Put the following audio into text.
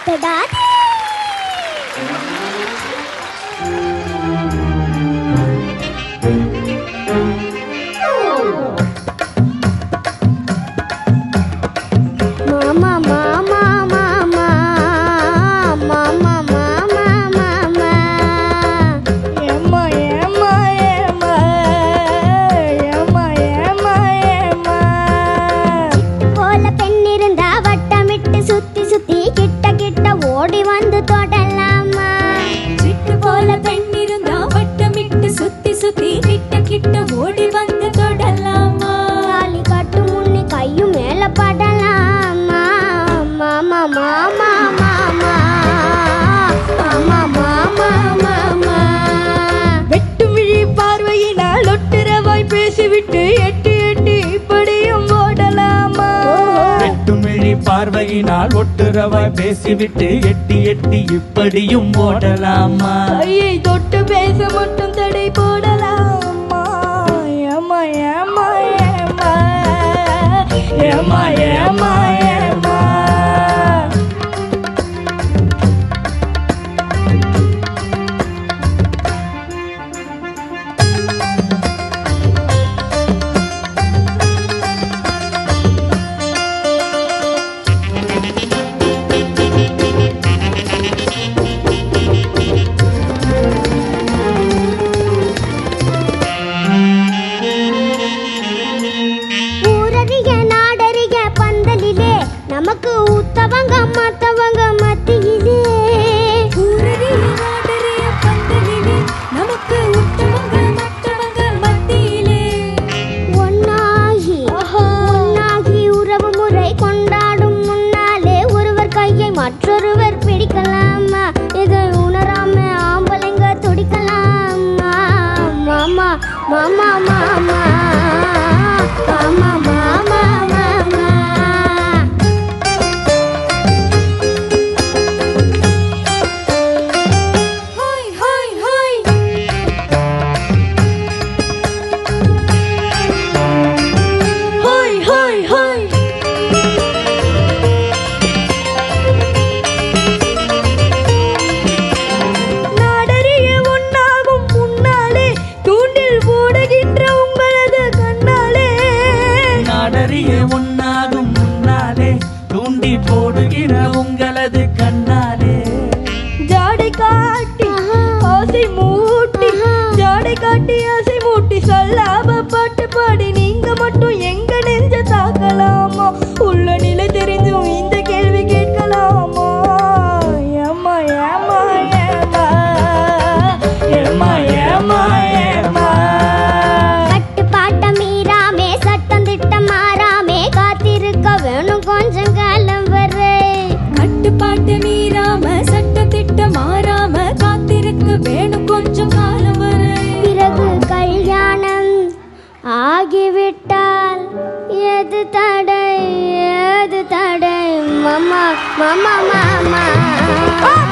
தொடாதே மாமா மாமா மாமா மாமா மாமா மாமா ஏம்மா ஏம்மா ஏம்மா ஏம்மா ஏம்மா ஏம்மா போல பெண் இருந்தா வட்டமிட்டு சுத்தி சுத்தி கிட்ட கிட்ட ஓடி வந்து தொடலாமா சிட்டு போல பெண் இருந்தா வட்டமிட்டு சுத்தி சுத்தி கிட்ட கிட்ட ஓடி வந்து தொடலாமா தாலி கட்டு முன்னே கையும் மேல படலாமா மாமா மாமா மாமா மாமா மாமா மாமா வெட்டு விழி பார்வையினால் ஒட்டுறவாய் பேசிவிட்டு எட்டி எட்டி இப்படியும் ஓடலாமா வெட்டுமிழி பார்வையினால் ஒட்டுறவாய் பேசிவிட்டு எட்டி எட்டி இப்படியும் ஓடலாமா கையை தொட்டு பேச மட்டும் தடை போடலாமா ஏம்மா ஏம்மா ஏம்மா ஏம்மா ஏம்மா ஏம்மா ஊரறிய நாடறிய பந்தலிலே நமக்கு ஊத்தவங்க மத்தவங்க மத்தியிலே ஊரறிய நாடறிய பந்தலிலே நமக்கு உத்தமங்க மற்றவங்க மத்தியிலே ஒன்னாகி ஒன்னாகி உறவு முறை கொண்டாடும் முன்னாலே ஒருவர் கையை மற்றொருவர் பிடிக்கலாமா இதை உணராம ஆம்பளைங்க துடிக்கலாமா மாமா மாமா மாமா மாமா மாமா மாமா ஹோய் ஹோய் ஹோய் ஹோய் ஹோய் ஹோய் நாடறிய உண்ணாகும் முன்னாலே தூண்டில் போடுகின்ற உங்களது கண்ணாலே நாடறிய உண்ணாகும் முன்னாலே தூண்டி போடுகிற உங்களது கண்ணாலே ஜாடை காட்டி ஆசை மூட்டி ஜாடை காட்டி ஆசை மூட்டி சொல்லாம பாட்டு பாடி நீங்க மட்டும் எங்க நெஞ்ச தாக்கலாமா உள்ள நிலை தெரிந்தும் இந்த கேள்வி கேட்கலாமா ஏம்மா ஏம்மா ஏம்மா ஏம்மா ஏம்மா ஏம்மா கட்டுப்பாட்ட மீறாமே சட்டம் திட்டம் மாறாமே காத்திருக்க வேணும் கொஞ்சம் காலம் வரை கட்டுப்பாட்டு மீறாம சட்ட திட்டம் மாறாம காத்திருக்க வேணும் கொஞ்சம் காலம் வரை பிறகு கல்யாணம் ஆகிவிட்டால் எது தடை எது தடை மாமா மாமா மாமா